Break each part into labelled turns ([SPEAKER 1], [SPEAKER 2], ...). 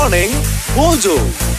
[SPEAKER 1] Morning Mojo.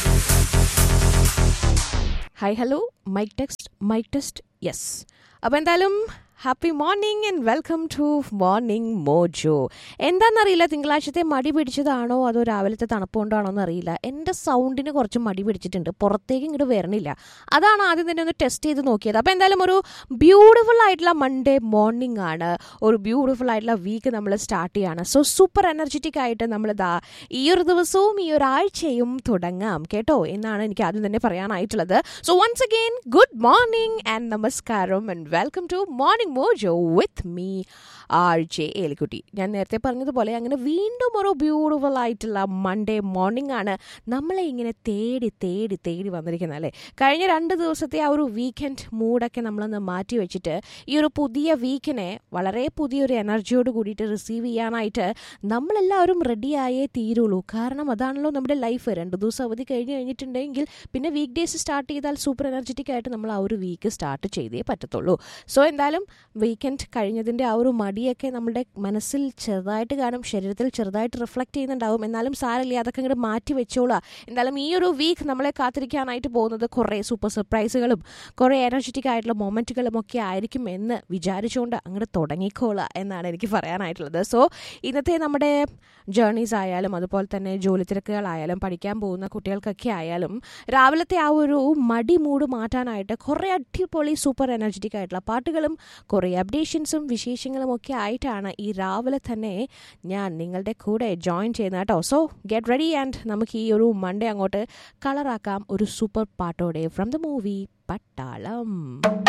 [SPEAKER 2] Hi hello mike text mike test yes അപ്പോൾ എന്തായാലും happy morning and welcome to morning Mojo എന്താണെന്നറിയില്ല തിങ്കളാഴ്ചത്തെ മടി പിടിച്ചതാണോ അതോ രാവിലത്തെ തണുപ്പ് കൊണ്ടാണോ എന്നറിയില്ല എൻ്റെ സൗണ്ടിന് കുറച്ച് മടി പിടിച്ചിട്ടുണ്ട് പുറത്തേക്ക് ഇങ്ങോട്ട് വരണില്ല അതാണ് ആദ്യം തന്നെ ഒന്ന് ടെസ്റ്റ് ചെയ്ത് നോക്കിയത് അപ്പോൾ എന്തായാലും ഒരു ബ്യൂട്ടിഫുൾ ആയിട്ടുള്ള മൺഡേ മോർണിംഗ് ആണ് ഒരു ബ്യൂട്ടിഫുൾ ആയിട്ടുള്ള വീക്ക് നമ്മൾ സ്റ്റാർട്ട് ചെയ്യാണ് സോ സൂപ്പർ എനർജറ്റിക് ആയിട്ട് നമ്മൾ ദാ ഈ ഒരു ദിവസവും ഈ ഒരാഴ്ചയും തുടങ്ങാം കേട്ടോ എന്നാണ് എനിക്ക് ആദ്യം തന്നെ പറയാനായിട്ടുള്ളത് so once again good morning and നമസ്കാരം and welcome to morning mojo with me R J Elikutty ഞാൻ നേരത്തെ പറഞ്ഞതുപോലെ അങ്ങനെ വീണ്ടും ഒരു ബ്യൂട്ടിഫുൾ ആയിട്ടുള്ള മൺഡേ മോർണിംഗ് ആണ് നമ്മളെ ഇങ്ങനെ തേടി തേടി തേടി വന്നിരിക്കുന്നത് അല്ലേ കഴിഞ്ഞ രണ്ട് ദിവസത്തെ ആ ഒരു വീക്കെൻഡ് മൂഡൊക്കെ നമ്മളൊന്ന് മാറ്റി വെച്ചിട്ട് ഈ ഒരു പുതിയ വീക്കിനെ വളരെ പുതിയൊരു എനർജിയോട് കൂടിയിട്ട് റിസീവ് ചെയ്യാനായിട്ട് നമ്മളെല്ലാവരും റെഡിയായേ തീരുള്ളൂ കാരണം അതാണല്ലോ നമ്മുടെ ലൈഫ് രണ്ട് ദിവസം അവധി കഴിഞ്ഞ് കഴിഞ്ഞിട്ടുണ്ടെങ്കിൽ പിന്നെ വീക്ക് ഡേയ്സ് സ്റ്റാർട്ട് ചെയ്താൽ സൂപ്പർ എനർജറ്റിക് ആയിട്ട് നമ്മൾ ആ ഒരു വീക്ക് സ്റ്റാർട്ട് ചെയ്തേ പറ്റത്തുള്ളൂ സോ എന്തായാലും വീക്കെൻഡ് കഴിഞ്ഞതിൻ്റെ ആ ഒരു മടിയൊക്കെ നമ്മുടെ മനസ്സിൽ ചെറുതായിട്ട് കാണും ശരീരത്തിൽ ചെറുതായിട്ട് റിഫ്ലക്റ്റ് ചെയ്യുന്നുണ്ടാവും എന്നാലും സാരമില്ല അതൊക്കെ ഇങ്ങോട്ട് മാറ്റി വെച്ചോളാം എന്തായാലും ഈ ഒരു വീക്ക് നമ്മളെ കാത്തിരിക്കാനായിട്ട് പോകുന്നത് കുറേ സൂപ്പർ സർപ്രൈസുകളും കുറേ എനർജറ്റിക് ആയിട്ടുള്ള മൊമെൻറ്റുകളും ഒക്കെ ആയിരിക്കും എന്ന് വിചാരിച്ചുകൊണ്ട് അങ്ങോട്ട് തുടങ്ങിക്കോളുക എന്നാണ് എനിക്ക് പറയാനായിട്ടുള്ളത് സോ ഇന്നത്തെ നമ്മുടെ ജേർണീസ് ആയാലും അതുപോലെ തന്നെ ജോലി തിരക്കുകളായാലും പഠിക്കാൻ പോകുന്ന കുട്ടികൾക്കൊക്കെ ആയാലും രാവിലത്തെ ആ ഒരു മടി മൂഡ് മാറ്റാനായിട്ട് കുറേ അടിപൊളി സൂപ്പർ എനർജറ്റിക് ആയിട്ടുള്ള പാട്ടുകളും കുറേ അപ്ഡേഷൻസും വിശേഷങ്ങളും ഒക്കെ ആയിട്ടാണ് ഈ രാവിലെ തന്നെ ഞാൻ നിങ്ങളുടെ കൂടെ ജോയിൻ ചെയ്യുന്നത് കേട്ടോ സോ ഗെറ്റ് റെഡി ആൻഡ് നമുക്ക് ഈ ഒരു മൺഡേ അങ്ങോട്ട് കളറാക്കാം ഒരു സൂപ്പർ പാട്ടോടെ ഫ്രം ദ മൂവി പട്ടാളം